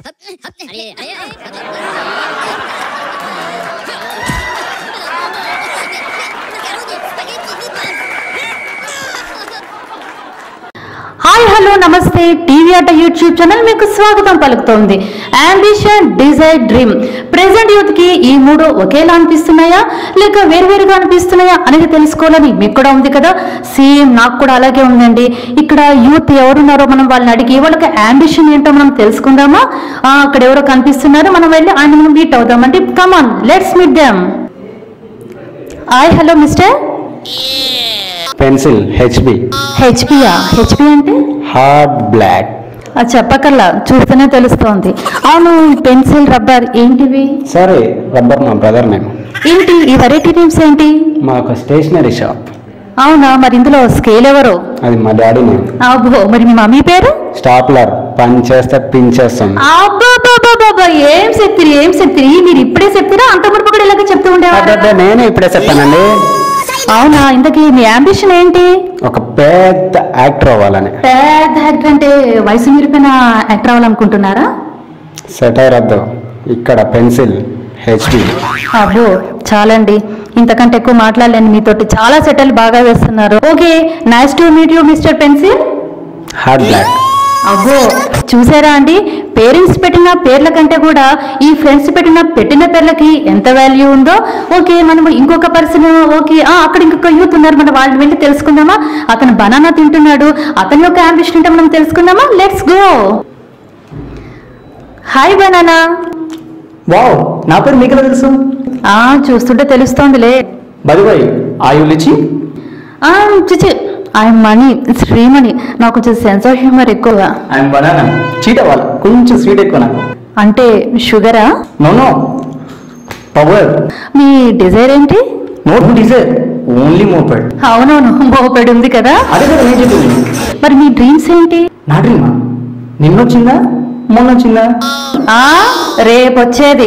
అరే అరే hi hello Namaste TV Aata YouTube channel మీకు స్వాగతం పలుకుతోంది ambition desire dream present youth కి ఈ మూడు ఒకేలా అనిపిస్తున్నాయా లేక వేరువేరుగా అనిపిస్తున్నాయా అనేది తెలుసుకోవాలని మీకు కూడా ఉంది కదా సేమ్ నాకు కూడా అలాగే ఉందండి ఇక్కడ యూత్ ఎవరున్నారో మనం వాళ్ళని అడిగి వాళ్ళకి అంబిషన్ ఏంటో మనం తెలుసుకుందామా ఆ, అక్కడ ఎవరో కనిపిస్తున్నారు మనం వెళ్ళి ఆయన మీట్ అవుదామండి come on let's meet them hi hello mister pencil HB హెచ్పియా హెచ్పి అంటే హార్డ్ బ్లాక్ అది చెప్పకల్లా చూస్తేనే తెలుస్తోంది అవును పెన్సిల్ రబ్బర్ ఏంటివి సరే రబ్బర్ మా బ్రదర్ నేమ్ ఏంటి ఈ వెరైటీ నేమ్స్ ఏంటి మా ఒక స్టేషనరీ షాప్ అవునా మరి ఇందులో స్కేల్ ఎవరు అది మా డాడీ నేమ్ అబ్బో మరి మీ మమ్మీ పేరు స్టాప్లర్ పని చేస్తే పిన్ చేస్తుంది అబ్బాబాబాబా ఏం చెప్తారు ఏం చెప్తారు మీరు ఇప్పుడే చెప్తారా అంత మునుపు కూడా ఇలాగ చెప్తూ ఉండేవారు అబ్బబ్బే, నేనే ఇప్పుడే చెప్పానండి అవునా ఇంతకీ మీ అంబిషన్ ఏంటి ఒక పెద్ద యాక్టర్ అవ్వాలని పెద్ద యాక్టర్ అంటే వయసు మీరిపోయిన యాక్టర్ అవ్వాలనుకుంటున్నారా సెటైర్ వద్దు ఇక్కడ పెన్సిల్ హెచ్బి అబ్బో చాలండి ఇంతకంటే ఎక్కువ మాట్లాడలేను మీతోటి చాలా సెటిల్ బాగా వేస్తున్నారు okay nice to meet you mister pencil hard black అబ్బో చూసారా అండి పేరెంట్స్ పెట్టిన పేర్ల కంటే కూడా ఈ ఫ్రెండ్స్ పెట్టిన పెట్టిన పేర్లకి ఎంత వాల్యూ ఉందో ఓకే మనం ఇంకొక పర్సన్ ఓకే ఆ అక్కడ ఇంకొక యూత్ ఉన్నారు మనం వాళ్ళని వెళ్ళి తెలుసుకుందామా అతను బనానా తింటున్నాడు అతని యొక్క అంబిషన్ ఏంటో మనం తెలుసుకుందామా let's go hi banana wow నా పేరు మీకు ఎలా తెలుసు ఆ చూస్తుంటే తెలుస్తోందిలే బై ఆయు లిచి ఆ, చిచి ఐఎమ్ మనీ శ్రీమణి నాకు కొంచెం సెన్స్ ఆఫ్ హ్యూమర్ ఎక్కువ ఐఎమ్ బనానా చీట్ అవ్వాలి కొంచెం స్వీట్ ఎక్కువ నాకు అంటే షుగరా నో నో పవర్ మీ డిజైర్ ఏంటి నోట్ డిజైర్ ఓన్లీ మోపెడ్ అవునవును మోపెడు ఉంది కదా అదే కదా నేను చెప్పింది మరి మీ డ్రీమ్స్ ఏంటి నా డ్రీమా నిన్నొచ్చిందా మొన్న వచ్చిందా ఆ రేపు వచ్చేది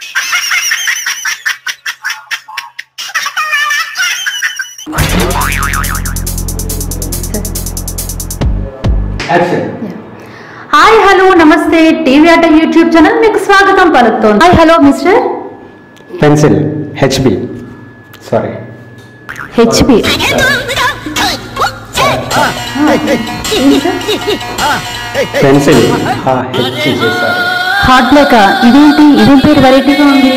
action hi hello Namaste TV Aata YouTube channel మీకు స్వాగతం పలుకుతోంది hi hello mister pencil HB sorry HP pencil HB sorry hot లేక ఇదేంటి ఇదేం పేరు వెరైటీగా ఉంది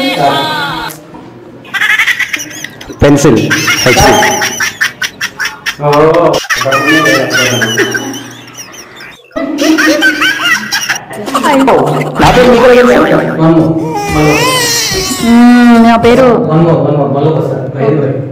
పెన్సిల్ హెచ్బి నా పేరు మీకు ఎలా తెలుసు మ్మ్, నా పేరు వన్ మోర్ వన్ మోర్ మళ్ళీ ఒకసారి